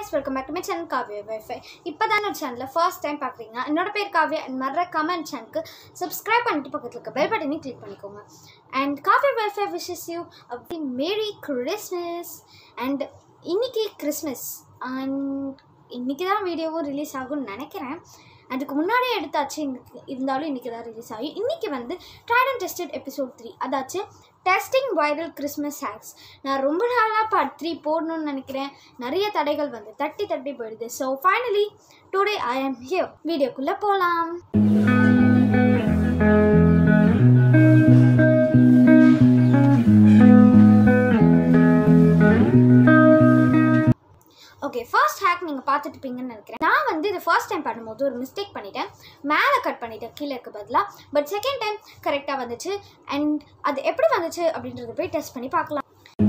guys welcome back to my channel Kavya wifi இப்போ தான் ஒரு சேனலில் ஃபர்ஸ்ட் டைம் பார்க்குறீங்க என்னோட பேர் காவ்யா அண்ட் மறக்காம என் சேனலுக்கு சப்ஸ்கிரைப் பண்ணிட்டு பக்கத்தில் இருக்க பெல் பட்டனையும் கிளிக் பண்ணிக்கோங்க and Kavya wifi wishes you அப்படி மேரி கிறிஸ்மஸ் அண்ட் இன்னைக்கு கிறிஸ்மஸ் அண்ட் இன்னைக்கு தான் வீடியோவும் ரிலீஸ் ஆகும்னு நினைக்கிறேன் அதுக்கு முன்னாடியே எடுத்தாச்சு இன்னைக்கு இருந்தாலும் இன்றைக்கி தான் ரிலீஸ் ஆகும் இன்றைக்கி வந்து tried and tested episode three அதாச்சு டெஸ்டிங் வைரல் கிறிஸ்மஸ் ஹேக்ஸ் நான் ரொம்ப நாளாக பார்ட் த்ரீ போடணும்னு நினைக்கிறேன் நிறைய தடைகள் வந்து தட்டி தட்டி போயிடுது ஸோ ஃபைனலி டுடே ஐ ஆம் ஹியர் வீடியோக்குள்ளே போகலாம் ஓகே ஃபர்ஸ்ட் ஹேக் நீங்கள் பார்த்துட்டுப்பீங்கன்னு நினைக்கிறேன் நான் வந்து இது ஃபர்ஸ்ட் டைம் பண்ணும்போது ஒரு மிஸ்டேக் பண்ணிட்டேன் மேலே கட் பண்ணிட்டேன் கீழே இருக்க பதிலாக பட் செகண்ட் டைம் கரெக்டாக வந்துச்சு அண்ட் அது எப்படி வந்துச்சு அப்படின்றத போய் டெஸ்ட் பண்ணி பார்க்கலாம்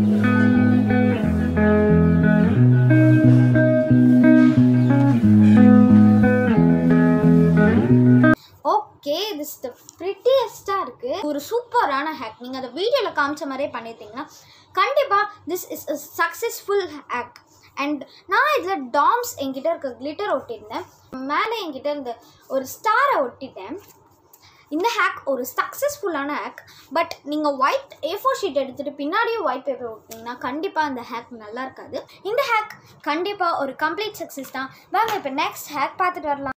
ஓகே திஸ் த ப்ரிட்டியஸ்ட்டாக இருக்குது ஒரு சூப்பரான ஹேக் நீங்கள் அந்த வீடியோவில் காமிச்ச மாதிரியே பண்ணியிருந்தீங்கன்னா கண்டிப்பாக this is a successful hack and நான் இதில் டாம்ஸ் என்கிட்ட இருக்க கிளிட்டர் ஒட்டியிருந்தேன் மேலே என்கிட்ட இந்த ஒரு ஸ்டாரை ஒட்டிட்டேன் இந்த ஹேக் ஒரு சக்ஸஸ்ஃபுல்லான ஹேக் பட் நீங்கள் ஒயிட் ஏ ஃபோர் ஷீட் எடுத்துகிட்டு பின்னாடியே ஒயிட் பேப்பர் ஒட்டினீங்கன்னா கண்டிப்பாக அந்த ஹேக் நல்லா இருக்காது இந்த ஹேக் கண்டிப்பாக ஒரு கம்ப்ளீட் சக்ஸஸ் தான் வாங்க இப்போ நெக்ஸ்ட் ஹேக் பார்த்துட்டு வரலாம்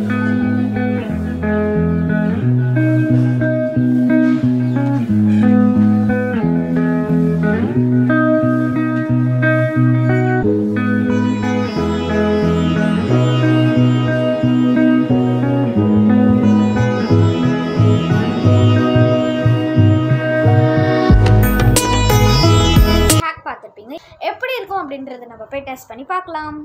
ஹேக் பார்த்துருப்பீங்க எப்படி இருக்கும் அப்படின்றத நம்ம போய் டெஸ்ட் பண்ணி பார்க்கலாம்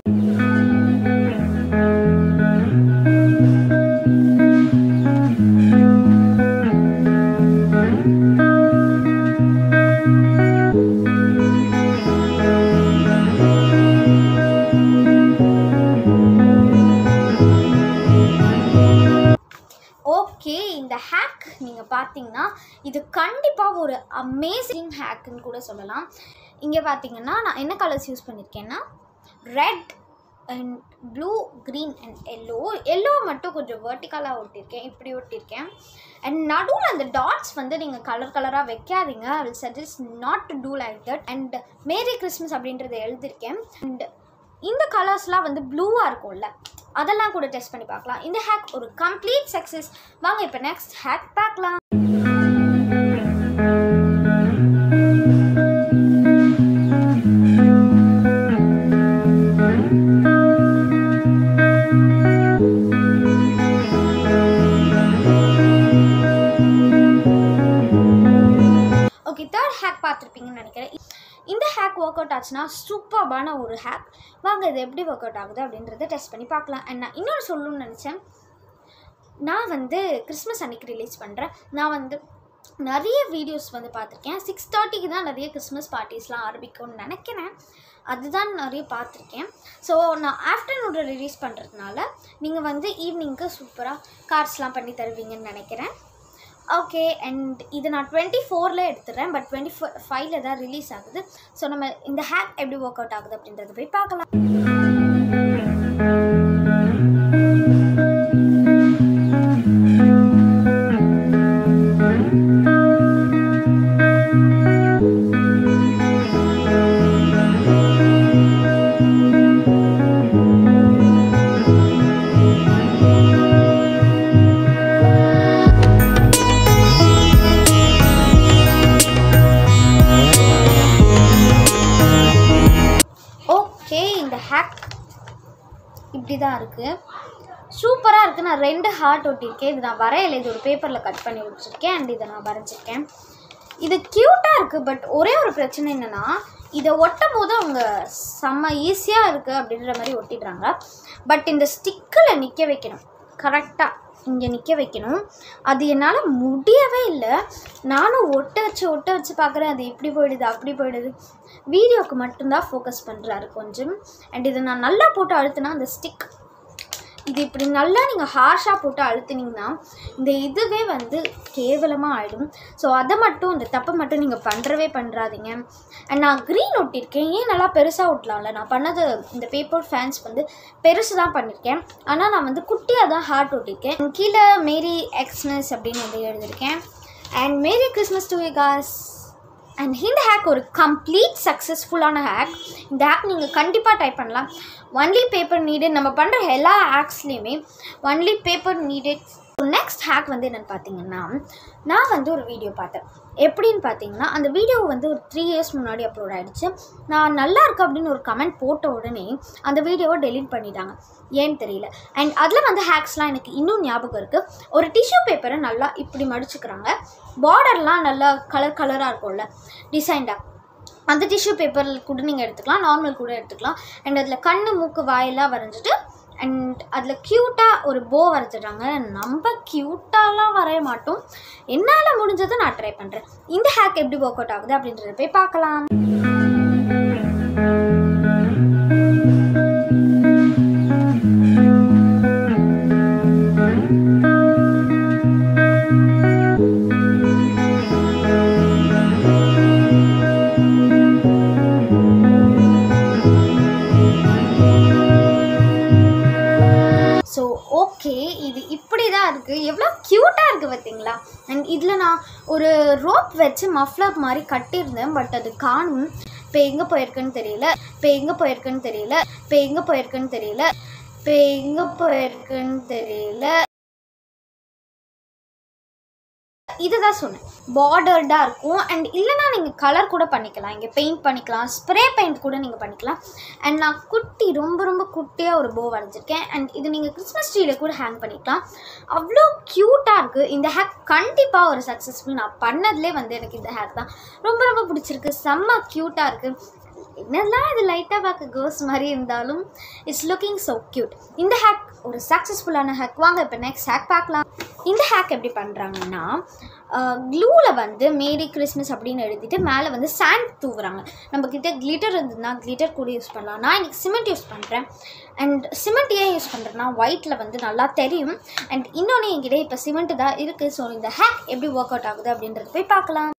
ஓகே இந்த ஹேக் நீங்கள் பார்த்தீங்கன்னா இது கண்டிப்பாக ஒரு அமேசிங் ஹேக்குன்னு கூட சொல்லலாம் இங்கே பார்த்தீங்கன்னா நான் என்ன கலர்ஸ் யூஸ் பண்ணியிருக்கேன்னா red and blue green and yellow yellow மட்டும் கொஞ்சம் வெர்டிக்கலாக ஒட்டியிருக்கேன் இப்படி ஒட்டியிருக்கேன் அண்ட் நடுவில் அந்த டாட்ஸ் வந்து நீங்கள் கலர் கலராக வைக்காதீங்க I will suggest not to do like that and merry Christmas அப்படின்றத எழுதியிருக்கேன் அண்ட் இந்த கலர்ஸ்லாம் வந்து ப்ளூவாக இருக்கும்ல அதெல்லாம் கூட டெஸ்ட் பண்ணி பார்க்கலாம் இந்த ஹேக் ஒரு கம்ப்ளீட் சக்ஸஸ் வாங்க இப்போ நெக்ஸ்ட் ஹேக் பார்க்கலாம் ஓகே தேர்ட் ஹேக் பார்த்துருப்பீங்கன்னு நினைக்கிறேன் இந்த ஹேக் ஒர்க் அவுட் ஆச்சுன்னா சூப்பர்பான ஒரு ஹேக் வாங்க இது எப்படி ஒர்க் அவுட் ஆகுது அப்படின்றத டெஸ்ட் பண்ணி பார்க்கலாம் அண்ட் நான் இன்னொரு சொல்லணும்னு நினச்சேன் நான் வந்து கிறிஸ்மஸ் அன்னைக்கு ரிலீஸ் பண்ணுறேன் நான் வந்து நிறைய வீடியோஸ் வந்து பார்த்துருக்கேன் சிக்ஸ் தேர்ட்டிக்கு தான் நிறைய கிறிஸ்மஸ் பார்ட்டிஸ்லாம் ஆரம்பிக்கும்னு நினைக்கிறேன் அதுதான் நிறைய பார்த்துருக்கேன் ஸோ நான் ஆஃப்டர்நூனில் ரிலீஸ் பண்ணுறதுனால நீங்கள் வந்து ஈவினிங்க்கு சூப்பராக கார்ட்ஸ்லாம் பண்ணி தருவீங்கன்னு நினைக்கிறேன் ஓகே அண்ட் இது நான் டுவெண்ட்டி ஃபோரில் எடுத்துடுறேன் பட் டுவெண்ட்டி ஃபோர் ஃபைவ்ல தான் ரிலீஸ் ஆகுது ஸோ நம்ம இந்த ஹேக் எப்படி ஒர்க் அவுட் ஆகுது அப்படின்றத போய் பார்க்கலாம் ஓகே இந்த ஹேக் இப்படி தான் இருக்குது சூப்பராக இருக்குது நான் ரெண்டு ஹார்ட் ஒட்டியிருக்கேன் இது நான் வரையலை இது ஒரு பேப்பரில் கட் பண்ணி வச்சுருக்கேன் அண்ட் இதை நான் வரைஞ்சிருக்கேன் இது க்யூட்டாக இருக்குது பட் ஒரே ஒரு பிரச்சனை என்னென்னா இதை ஒட்டும் போது அவங்க செம்ம ஈஸியாக இருக்குது அப்படின்ற மாதிரி ஒட்டிடுறாங்க பட் இந்த ஸ்டிக்கில் நிற்க வைக்கணும் கரெக்டாக இங்கே நிற்க வைக்கணும் அது என்னால் முடியவே இல்லை நானும் ஒட்ட வச்சு ஒட்ட வச்சு பார்க்குறேன் அது இப்படி போயிடுது அப்படி போயிடுது வீடியோக்கு மட்டும்தான் ஃபோக்கஸ் பண்ணுறாரு கொஞ்சம் அண்ட் இதை நான் நல்லா போட்டு அழுத்தினா அந்த ஸ்டிக் இது இப்படி நல்லா நீங்கள் ஹார்ஷாக போட்டு அழுத்துனீங்கன்னா இந்த இதுவே வந்து கேவலமாக ஆகிடும் ஸோ அதை மட்டும் இந்த தப்பை மட்டும் நீங்கள் பண்ணுறவே பண்ணுறாதீங்க அண்ட் நான் க்ரீன் ஒட்டியிருக்கேன் ஏன் நல்லா பெருசாக ஒட்டலாம்ல நான் பண்ணது இந்த பேப்பர் ஃபேன்ஸ் வந்து பெருசு தான் பண்ணியிருக்கேன் ஆனால் நான் வந்து குட்டியாக தான் ஹார்ட் ஒட்டியிருக்கேன் கீழே மேரி எக்ஸ்னஸ் அப்படின்னு வந்து எழுதியிருக்கேன் அண்ட் மேரி கிறிஸ்மஸ் டு காஸ் அண்ட் இந்த ஹேக் ஒரு கம்ப்ளீட் சக்ஸஸ்ஃபுல்லான ஹேக் இந்த ஹேக் நீங்கள் கண்டிப்பாக ட்ரை பண்ணலாம் ஒன்லி பேப்பர் நீடட் நம்ம பண்ணுற எல்லா ஹேக்ஸ்லேயுமே only paper needed next hack வந்து என்னென்னு பார்த்தீங்கன்னா நான் வந்து ஒரு வீடியோ பார்த்தேன் எப்படின்னு பார்த்தீங்கன்னா அந்த வீடியோ வந்து ஒரு த்ரீ இயர்ஸ் முன்னாடி அப்லோட் ஆகிடுச்சு நான் நல்லா இருக்கு அப்படின்னு ஒரு கமெண்ட் போட்ட உடனே அந்த வீடியோவை டெலீட் பண்ணிட்டாங்க ஏன்னு தெரியல அண்ட் அதில் வந்து ஹேக்ஸ்லாம் எனக்கு இன்னும் ஞாபகம் இருக்குது ஒரு டிஷ்யூ பேப்பரை நல்லா இப்படி மடிச்சுக்கிறாங்க பார்டர்லாம் நல்லா கலர் கலராக இருக்கும்ல டிசைன்டாக அந்த டிஷ்யூ பேப்பர் கூட நீங்கள் எடுத்துக்கலாம் நார்மல் கூட எடுத்துக்கலாம் அண்ட் அதில் கண்ணு மூக்கு வாயெல்லாம் வரைஞ்சிட்டு அண்ட் அதில் க்யூட்டாக ஒரு போ வரைஞ்சிடுறாங்க நம்ம க்யூட்டாலாம் வரைய மாட்டோம் என்னால் முடிஞ்சதை நான் ட்ரை பண்ணுறேன் இந்த ஹேக் எப்படி ஒர்க் அவுட் ஆகுது அப்படின்றத போய் பார்க்கலாம் ஸோ ஓகே இது இப்படி தான் இருக்குது எவ்வளோ க்யூட்டாக இருக்குது பார்த்தீங்களா அண்ட் இதில் நான் ஒரு ரோப் வச்சு மஃப்ளர் மாதிரி கட்டியிருந்தேன் பட் அது காணும் இப்போ எங்கே போயிருக்குன்னு தெரியல இப்போ எங்கே போயிருக்குன்னு தெரியல இப்போ எங்கே போயிருக்குன்னு தெரியல இப்போ எங்கே போயிருக்குன்னு தெரியல இதுதான் சொன்னேன் பார்டர்டாக இருக்கும் அண்ட் இல்லைனா நீங்கள் கலர் கூட பண்ணிக்கலாம் இங்கே பெயிண்ட் பண்ணிக்கலாம் ஸ்ப்ரே பெயிண்ட் கூட நீங்கள் பண்ணிக்கலாம் அண்ட் நான் குட்டி ரொம்ப ரொம்ப குட்டியாக ஒரு போ வரைஞ்சிருக்கேன் அண்ட் இது நீங்கள் கிறிஸ்மஸ் ட்ரீயில் கூட ஹேங் பண்ணிக்கலாம் அவ்வளோ க்யூட்டாக இருக்குது இந்த ஹேக் கண்டிப்பாக ஒரு சக்ஸஸ்ஃபுல் நான் பண்ணதுலேயே வந்து எனக்கு இந்த ஹேக் தான் ரொம்ப ரொம்ப பிடிச்சிருக்கு செம்ம க்யூட்டாக இருக்குது என்னெல்லாம் இது லைட்டாக பார்க்க கேர்ள்ஸ் மாதிரி இருந்தாலும் இட்ஸ் லுக்கிங் ஸோ க்யூட் இந்த ஹேக் ஒரு சக்ஸஸ்ஃபுல்லான ஹேக் வாங்க இப்போ நெக்ஸ்ட் ஹேக் பார்க்கலாம் இந்த ஹேக் எப்படி பண்ணுறாங்கன்னா க்ளூவில் வந்து மேரி கிறிஸ்மஸ் அப்படின்னு எழுதிட்டு மேலே வந்து சாண்ட் தூவுறாங்க நம்மக்கிட்ட கிளிட்டர் இருந்ததுன்னா கிளிட்டர் கூட யூஸ் பண்ணலாம் நான் இன்றைக்கி சிமெண்ட் யூஸ் பண்ணுறேன் அண்ட் சிமெண்ட் ஏன் யூஸ் பண்ணுறேன்னா ஒயிட்டில் வந்து நல்லா தெரியும் அண்ட் இன்னொன்று என்கிட்ட இப்போ சிமெண்ட் தான் இருக்குது ஸோ இந்த ஹேக் எப்படி ஒர்க் அவுட் ஆகுது அப்படின்றது போய் பார்க்கலாம்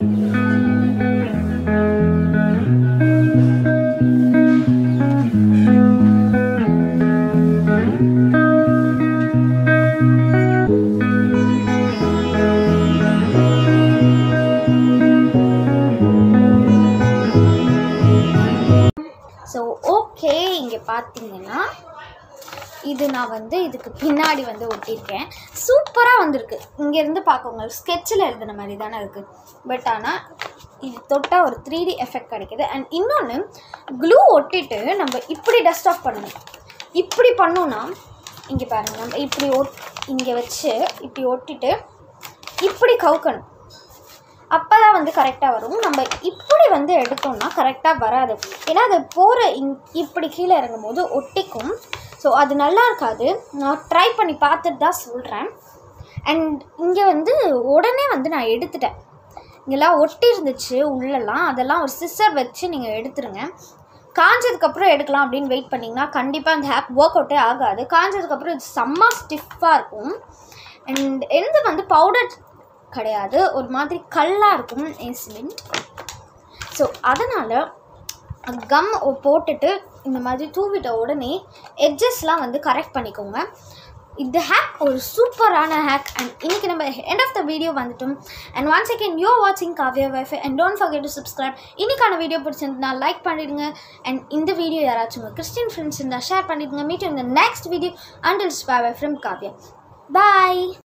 ஸோ ஓகே இங்கே பார்த்தீங்கன்னா இது நான் வந்து இதுக்கு பின்னாடி வந்து ஒட்டியிருக்கேன் சூப்பராக வந்திருக்கு இங்கேருந்து பார்க்க உங்களுக்கு ஸ்கெட்சில் எழுதுன மாதிரி தானே இருக்குது பட் ஆனால் இது தொட்டால் ஒரு த்ரீ டி எஃபெக்ட் கிடைக்குது அண்ட் இன்னொன்று க்ளூ ஒட்டிட்டு நம்ம இப்படி டஸ்ட் ஆஃப் பண்ணணும் இப்படி பண்ணோன்னா இங்கே பாருங்கள் நம்ம இப்படி ஒட் இங்கே வச்சு இப்படி ஒட்டிட்டு இப்படி கவுக்கணும் அப்போ தான் வந்து கரெக்டாக வரும் நம்ம இப்படி வந்து எடுத்தோம்னா கரெக்டாக வராது ஏன்னா அது போகிற இங் இப்படி கீழே இறங்கும் போது ஒட்டிக்கும் ஸோ அது நல்லா இருக்காது நான் ட்ரை பண்ணி பார்த்துட்டு தான் சொல்கிறேன் அண்ட் இங்கே வந்து உடனே வந்து நான் எடுத்துட்டேன் இங்கெல்லாம் ஒட்டி இருந்துச்சு உள்ளெல்லாம் அதெல்லாம் ஒரு சிஸ்டர் வச்சு நீங்கள் எடுத்துருங்க காஞ்சதுக்கப்புறம் எடுக்கலாம் அப்படின்னு வெயிட் பண்ணிங்கன்னா கண்டிப்பாக அந்த ஹேப் ஒர்க் அவுட்டே ஆகாது காஞ்சதுக்கப்புறம் இது செம்ம ஸ்டிஃபாக இருக்கும் அண்ட் எந்த வந்து பவுடர் கிடையாது ஒரு மாதிரி கல்லாக இருக்கும் சிமெண்ட் ஸோ அதனால் கம் போட்டுட்டு இந்த மாதிரி தூவிட்ட உடனே எட்ஜஸ்லாம் வந்து கரெக்ட் பண்ணிக்கோங்க இந்த ஹேக் ஒரு சூப்பரான ஹேக் அண்ட் இன்னைக்கு நம்ம எண்ட் ஆஃப் த வீடியோ வந்துட்டோம் அண்ட் ஒன் செகண்ட் யூ வாட்சிங் Kavya wifi and don't forget to subscribe இன்னைக்கான வீடியோ பிடிச்சிருந்தா லைக் பண்ணிடுங்க அண்ட் இந்த வீடியோ யாராச்சும் உங்கள் கிறிஸ்டின் ஃப்ரெண்ட்ஸ் இருந்தால் ஷேர் பண்ணிடுங்க மீட் இந்த next video until bye from Kavya bye